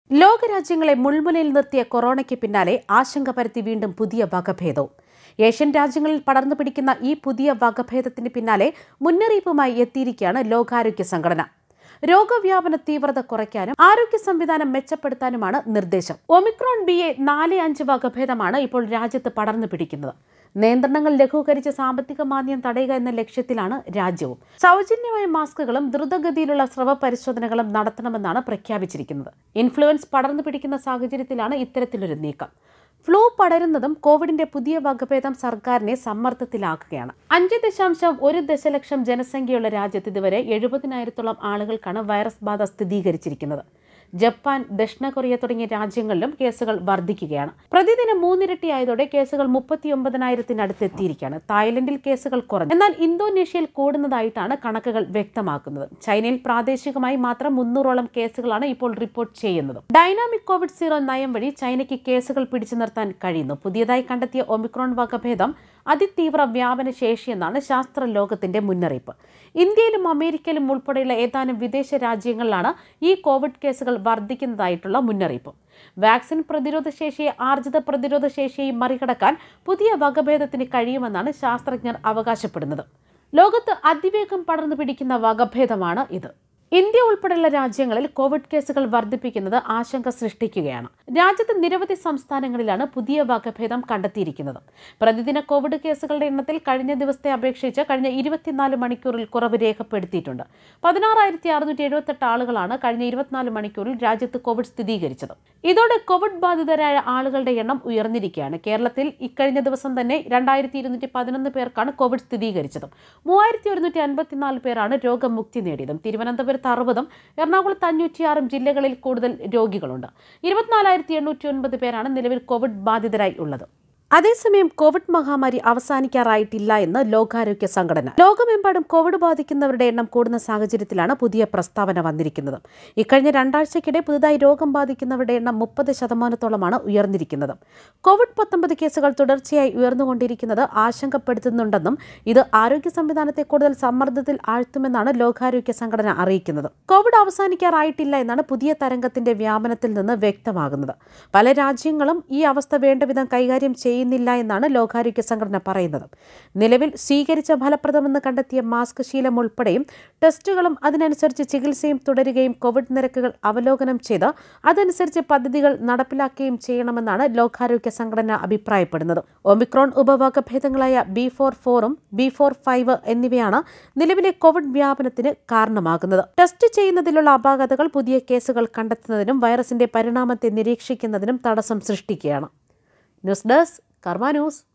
ലോകരാജ്യങ്ങളെ മുൾമുനയിൽ നിർത്തിയ കൊറോണയ്ക്ക് പിന്നാലെ ആശങ്ക പരത്തി വീണ്ടും പുതിയ വകഭേദവും ഏഷ്യൻ രാജ്യങ്ങളിൽ പടർന്നു പിടിക്കുന്ന ഈ പുതിയ വകഭേദത്തിന് പിന്നാലെ മുന്നറിയിപ്പുമായി എത്തിയിരിക്കുകയാണ് ലോകാരോഗ്യ സംഘടന രോഗവ്യാപന തീവ്രത കുറയ്ക്കാനും ആരോഗ്യ സംവിധാനം മെച്ചപ്പെടുത്താനുമാണ് നിർദ്ദേശം ഒമിക്രോൺ ബി എ നാല് അഞ്ച് വകഭേദമാണ് ഇപ്പോൾ രാജ്യത്ത് പടർന്നു പിടിക്കുന്നത് നിയന്ത്രണങ്ങൾ ലഘൂകരിച്ച് സാമ്പത്തിക മാന്ദ്യം തടയുക എന്ന ലക്ഷ്യത്തിലാണ് രാജ്യവും സൗജന്യമായ മാസ്കുകളും ദ്രുതഗതിയിലുള്ള സ്രവ പരിശോധനകളും നടത്തണമെന്നാണ് പ്രഖ്യാപിച്ചിരിക്കുന്നത് ഇൻഫ്ലുവൻസ് പടർന്നു പിടിക്കുന്ന സാഹചര്യത്തിലാണ് ഇത്തരത്തിലൊരു നീക്കം ഫ്ലൂ പടരുന്നതും കോവിഡിന്റെ പുതിയ വകഭേദം സർക്കാരിനെ സമ്മർദ്ദത്തിലാക്കുകയാണ് അഞ്ച് ദശാംശം ഒരു ദശലക്ഷം ജനസംഖ്യയുള്ള രാജ്യത്ത് ഇതുവരെ എഴുപതിനായിരത്തോളം ആളുകൾക്കാണ് വൈറസ് ബാധ സ്ഥിരീകരിച്ചിരിക്കുന്നത് ജപ്പാൻ ദക്ഷിണ കൊറിയ തുടങ്ങിയ രാജ്യങ്ങളിലും കേസുകൾ വർദ്ധിക്കുകയാണ് പ്രതിദിനം മൂന്നിരട്ടിയായതോടെ കേസുകൾ മുപ്പത്തിയൊമ്പതിനായിരത്തിനടുത്ത് എത്തിയിരിക്കുകയാണ് തായ്ലൻഡിൽ കേസുകൾ കുറഞ്ഞു എന്നാൽ ഇന്തോനേഷ്യയിൽ കൂടുന്നതായിട്ടാണ് കണക്കുകൾ വ്യക്തമാക്കുന്നത് ചൈനയിൽ പ്രാദേശികമായി മാത്രം മുന്നൂറോളം കേസുകളാണ് ഇപ്പോൾ റിപ്പോർട്ട് ചെയ്യുന്നത് ഡൈനാമിക് കോവിഡ് സീറോ നയം വഴി ചൈനയ്ക്ക് കേസുകൾ പിടിച്ചു നിർത്താൻ കഴിയുന്നു പുതിയതായി കണ്ടെത്തിയ ഒമിക്രോൺ വകഭേദം അതിതീവ്ര വ്യാപന ശേഷിയെന്നാണ് ശാസ്ത്ര ലോകത്തിന്റെ മുന്നറിയിപ്പ് ഇന്ത്യയിലും അമേരിക്കയിലും ഉൾപ്പെടെയുള്ള ഏതാനും വിദേശ രാജ്യങ്ങളിലാണ് ഈ കോവിഡ് കേസുകൾ വർദ്ധിക്കുന്നതായിട്ടുള്ള മുന്നറിയിപ്പ് വാക്സിൻ പ്രതിരോധ ശേഷിയെ ആർജിത പ്രതിരോധ ശേഷിയെയും മറികടക്കാൻ പുതിയ വകഭേദത്തിന് കഴിയുമെന്നാണ് ശാസ്ത്രജ്ഞർ അവകാശപ്പെടുന്നത് ലോകത്ത് അതിവേഗം പടർന്നു പിടിക്കുന്ന വകഭേദമാണ് ഇത് ഇന്ത്യ ഉൾപ്പെടെയുള്ള രാജ്യങ്ങളിൽ കോവിഡ് കേസുകൾ വർദ്ധിപ്പിക്കുന്നത് ആശങ്ക സൃഷ്ടിക്കുകയാണ് രാജ്യത്ത് നിരവധി സംസ്ഥാനങ്ങളിലാണ് പുതിയ വകഭേദം കണ്ടെത്തിയിരിക്കുന്നത് പ്രതിദിന കോവിഡ് കേസുകളുടെ എണ്ണത്തിൽ കഴിഞ്ഞ ദിവസത്തെ അപേക്ഷിച്ച് കഴിഞ്ഞ ഇരുപത്തിനാല് മണിക്കൂറിൽ കുറവ് രേഖപ്പെടുത്തിയിട്ടുണ്ട് പതിനാറായിരത്തി അറുന്നൂറ്റി എഴുപത്തെട്ട് ആളുകളാണ് കഴിഞ്ഞ ഇരുപത്തിനാല് മണിക്കൂറിൽ രാജ്യത്ത് കോവിഡ് സ്ഥിരീകരിച്ചത് ഇതോടെ കോവിഡ് ബാധിതരായ ആളുകളുടെ എണ്ണം ഉയർന്നിരിക്കുകയാണ് കേരളത്തിൽ ഇക്കഴിഞ്ഞ ദിവസം തന്നെ രണ്ടായിരത്തി ഇരുന്നൂറ്റി പതിനൊന്ന് പേർക്കാണ് കോവിഡ് സ്ഥിരീകരിച്ചത് മൂവായിരത്തി ഒരുന്നൂറ്റി അൻപത്തിനാല് പേരാണ് രോഗമുക്തി നേടിയതും തിരുവനന്തപുരത്ത് അറുപതും എറണാകുളത്ത് അഞ്ഞൂറ്റിയാറും ജില്ലകളിൽ കൂടുതൽ രോഗികളുണ്ട് ഇരുപത്തിനാലായിരത്തി എണ്ണൂറ്റി ഒൻപത് പേരാണ് നിലവിൽ കോവിഡ് ബാധിതരായി ഉള്ളത് അതേസമയം കോവിഡ് മഹാമാരി അവസാനിക്കാറായിട്ടില്ല എന്ന് ലോകാരോഗ്യ സംഘടന ലോകമെമ്പാടും കോവിഡ് ബാധിക്കുന്നവരുടെ എണ്ണം കൂടുന്ന സാഹചര്യത്തിലാണ് പുതിയ പ്രസ്താവന വന്നിരിക്കുന്നത് ഇക്കഴിഞ്ഞ രണ്ടാഴ്ചയ്ക്കിടെ പുതുതായി രോഗം ബാധിക്കുന്നവരുടെ എണ്ണം മുപ്പത് ശതമാനത്തോളമാണ് ഉയർന്നിരിക്കുന്നത് കോവിഡ് പത്തൊമ്പത് കേസുകൾ തുടർച്ചയായി ഉയർന്നുകൊണ്ടിരിക്കുന്നത് ആശങ്കപ്പെടുത്തുന്നുണ്ടെന്നും ഇത് ആരോഗ്യ സംവിധാനത്തെ കൂടുതൽ സമ്മർദ്ദത്തിൽ ആഴ്ത്തുമെന്നാണ് ലോകാരോഗ്യ സംഘടന അറിയിക്കുന്നത് കോവിഡ് അവസാനിക്കാറായിട്ടില്ല എന്നാണ് പുതിയ തരംഗത്തിന്റെ വ്യാപനത്തിൽ നിന്ന് വ്യക്തമാകുന്നത് പല രാജ്യങ്ങളും ഈ അവസ്ഥ വേണ്ടവിധം കൈകാര്യം ചെയ്യുന്നില്ല എന്നാണ് ലോകാരോഗ്യ സംഘടന പറയുന്നത് നിലവിൽ സ്വീകരിച്ച ഫലപ്രദമെന്ന് കണ്ടെത്തിയ മാസ്ക് ശീലം ഉൾപ്പെടെയും ടെസ്റ്റുകളും അതിനനുസരിച്ച് ചികിത്സയും തുടരുകയും കോവിഡ് നിരക്കുകൾ അവലോകനം ചെയ്ത് അതനുസരിച്ച് പദ്ധതികൾ നടപ്പിലാക്കുകയും ചെയ്യണമെന്നാണ് ലോകാരോഗ്യ സംഘടന അഭിപ്രായപ്പെടുന്നത് ഒമിക്രോൺ ഉപവകഭേദങ്ങളായ ബി ഫോർ ഫോറും ബി ഫോർ ഫൈവ് എന്നിവയാണ് നിലവിലെ കോവിഡ് വ്യാപനത്തിന് കാരണമാകുന്നത് ടെസ്റ്റ് ചെയ്യുന്നതിലുള്ള അപാകതകൾ പുതിയ കേസുകൾ കണ്ടെത്തുന്നതിനും വൈറസിന്റെ പരിണാമത്തെ നിരീക്ഷിക്കുന്നതിനും തടസ്സം സൃഷ്ടിക്കുകയാണ് ന്യൂസ് ഡെസ്ക് കർമ്മ ന്യൂസ്